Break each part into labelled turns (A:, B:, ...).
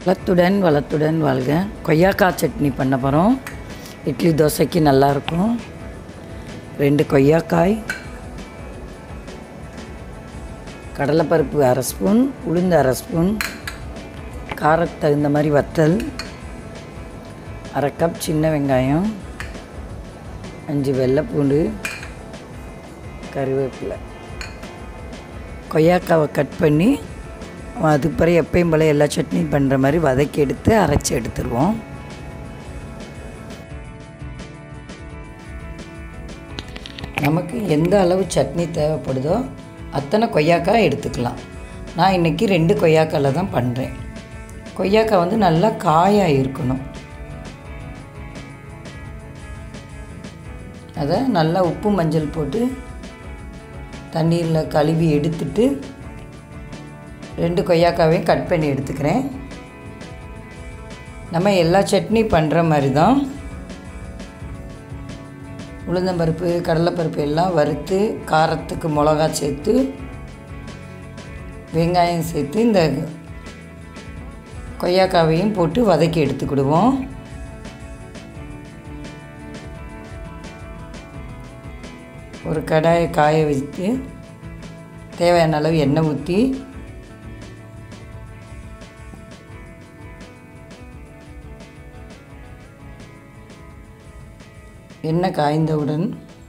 A: வளத்துடன் வளத்துடன் வாழ்க கொய்யாக்காய் சட்னி பண்ண போகிறோம் இட்லி தோசைக்கு நல்லாயிருக்கும் ரெண்டு கொய்யாக்காய் கடலைப்பருப்பு அரை ஸ்பூன் உளுந்து அரை ஸ்பூன் காரத்துக்கு தகுந்த மாதிரி வத்தல் அரை கப் சின்ன வெங்காயம் அஞ்சு வெள்ளைப்பூண்டு கருவேப்பிலை கொய்யாக்காவை கட் பண்ணி அதுக்கு பிறகு எப்பயும் போல் எல்லா சட்னி பண்ணுற மாதிரி வதக்கி எடுத்து அரைச்சி எடுத்துருவோம் நமக்கு எந்த அளவு சட்னி தேவைப்படுதோ அத்தனை கொய்யாக்காய் எடுத்துக்கலாம் நான் இன்றைக்கி ரெண்டு கொய்யாக்காயில் தான் பண்ணுறேன் கொய்யாக்காய் வந்து நல்லா காயாக இருக்கணும் அதை நல்லா உப்பு மஞ்சள் போட்டு தண்ணீரில் கழுவி எடுத்துட்டு ரெண்டு கொய்யாக்காவையும் கட் பண்ணி எடுத்துக்கிறேன் நம்ம எல்லா சட்னி பண்ணுற மாதிரி தான் உளுந்தம்பருப்பு கடலைப்பருப்பு எல்லாம் வறுத்து காரத்துக்கு மிளகா சேர்த்து வெங்காயம் சேர்த்து இந்த கொய்யாக்காவையும் போட்டு வதக்கி எடுத்துக்கிடுவோம் ஒரு கடாயை காய வச்சு தேவையான அளவு எண்ணெய் ஊற்றி எண்ணெய் காய்ந்தவுடன்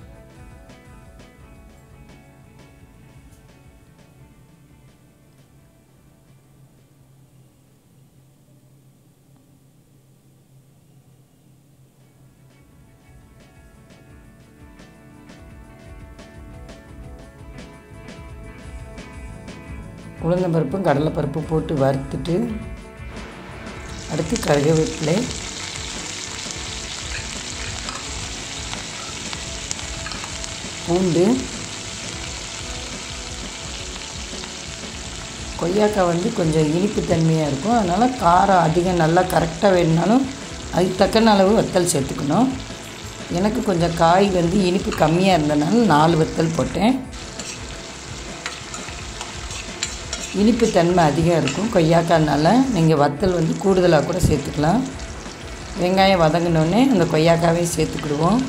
A: உளுந்தம்பருப்பும் கடலைப்பருப்பும் போட்டு வறுத்துட்டு அடுத்து கருவேப்பிலை பூண்டு கொய்யாக்காய் வந்து கொஞ்சம் இனிப்பு தன்மையாக இருக்கும் அதனால் காரம் அதிகம் நல்லா கரெக்டாக வேணுனாலும் அதுக்கு தக்கன அளவு வத்தல் சேர்த்துக்கணும் எனக்கு கொஞ்சம் காய் வந்து இனிப்பு கம்மியாக இருந்தனால நாலு வத்தல் போட்டேன் இனிப்பு தன்மை அதிகம் இருக்கும் கொய்யாக்காய்னால நீங்கள் வத்தல் வந்து கூடுதலாக கூட சேர்த்துக்கலாம் வெங்காயம் வதங்கினோடனே அந்த கொய்யாக்காவையும் சேர்த்துக்கிடுவோம்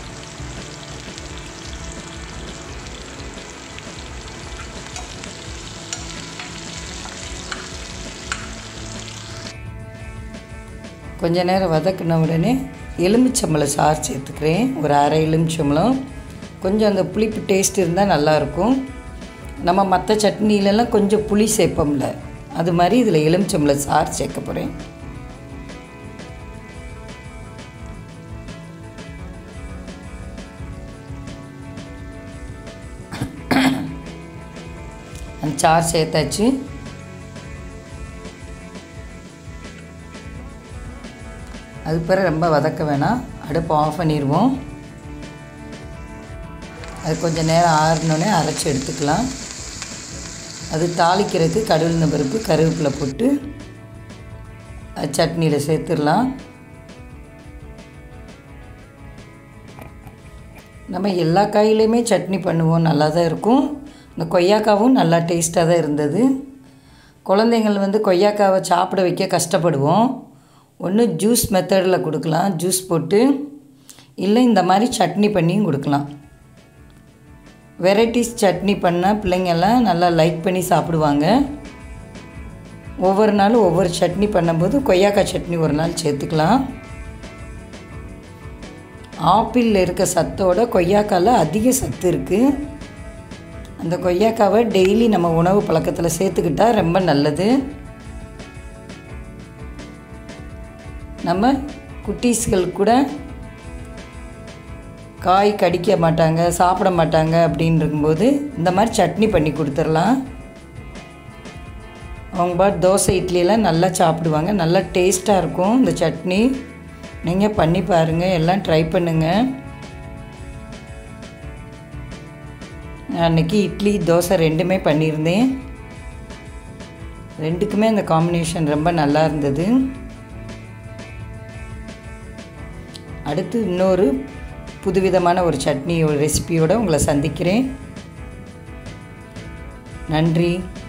A: கொஞ்ச நேரம் வதக்கின உடனே எலுமிச்சம்பழம் சாறு சேர்த்துக்கிறேன் ஒரு அரை எலுமிச்சம்பழம் கொஞ்சம் அந்த புளிப்பு டேஸ்ட் இருந்தால் நல்லாயிருக்கும் நம்ம மற்ற சட்னிலலாம் கொஞ்சம் புளி சேர்ப்போம்ல அது மாதிரி இதில் எலுமிச்சம்பழம் சாறு சேர்க்க போகிறேன் அந்த சாறு சேர்த்தாச்சு அது பிறகு ரொம்ப வதக்க வேணாம் அடுப்பு ஆஃப் பண்ணிடுவோம் அது கொஞ்சம் நேரம் ஆறினோடனே அரைச்சி எடுத்துக்கலாம் அது தாளிக்கிறதுக்கு கடுகுந்த பருப்பு கருவேப்பிலை போட்டு சட்னியில் சேர்த்துடலாம் நம்ம எல்லா காயிலையுமே சட்னி பண்ணுவோம் நல்லா தான் இருக்கும் இந்த கொய்யாக்காவும் நல்லா டேஸ்ட்டாக தான் இருந்தது குழந்தைங்கள் வந்து கொய்யாக்காவை சாப்பிட வைக்க கஷ்டப்படுவோம் ஒன்று ஜூஸ் மெத்தடில் கொடுக்கலாம் ஜூஸ் போட்டு இல்லை இந்த மாதிரி சட்னி பண்ணியும் கொடுக்கலாம் வெரைட்டிஸ் சட்னி பண்ணால் பிள்ளைங்கள்லாம் நல்லா லைக் பண்ணி சாப்பிடுவாங்க ஒவ்வொரு நாளும் ஒவ்வொரு சட்னி பண்ணும்போது கொய்யாக்காய் சட்னி ஒரு நாள் சேர்த்துக்கலாம் ஆப்பிளில் இருக்க சத்தோட கொய்யாக்காயில் அதிக சத்து இருக்குது அந்த கொய்யாக்காவை டெய்லி நம்ம உணவு பழக்கத்தில் சேர்த்துக்கிட்டால் ரொம்ப நல்லது நம்ம குட்டீஸ்கள் கூட காய் கடிக்க மாட்டாங்க சாப்பிட மாட்டாங்க அப்படின்னு இருக்கும்போது இந்த மாதிரி சட்னி பண்ணி கொடுத்துடலாம் அவங்க பாட் தோசை இட்லியெல்லாம் நல்லா சாப்பிடுவாங்க நல்லா டேஸ்ட்டாக இருக்கும் இந்த சட்னி நீங்கள் பண்ணி பாருங்கள் எல்லாம் ட்ரை பண்ணுங்கள் அன்றைக்கி இட்லி தோசை ரெண்டுமே பண்ணியிருந்தேன் ரெண்டுக்குமே அந்த காம்பினேஷன் ரொம்ப நல்லா இருந்தது அடுத்து இன்னொரு புதுவிதமான ஒரு சட்னி ஒரு ரெசிபியோடு உங்களை சந்திக்கிறேன் நன்றி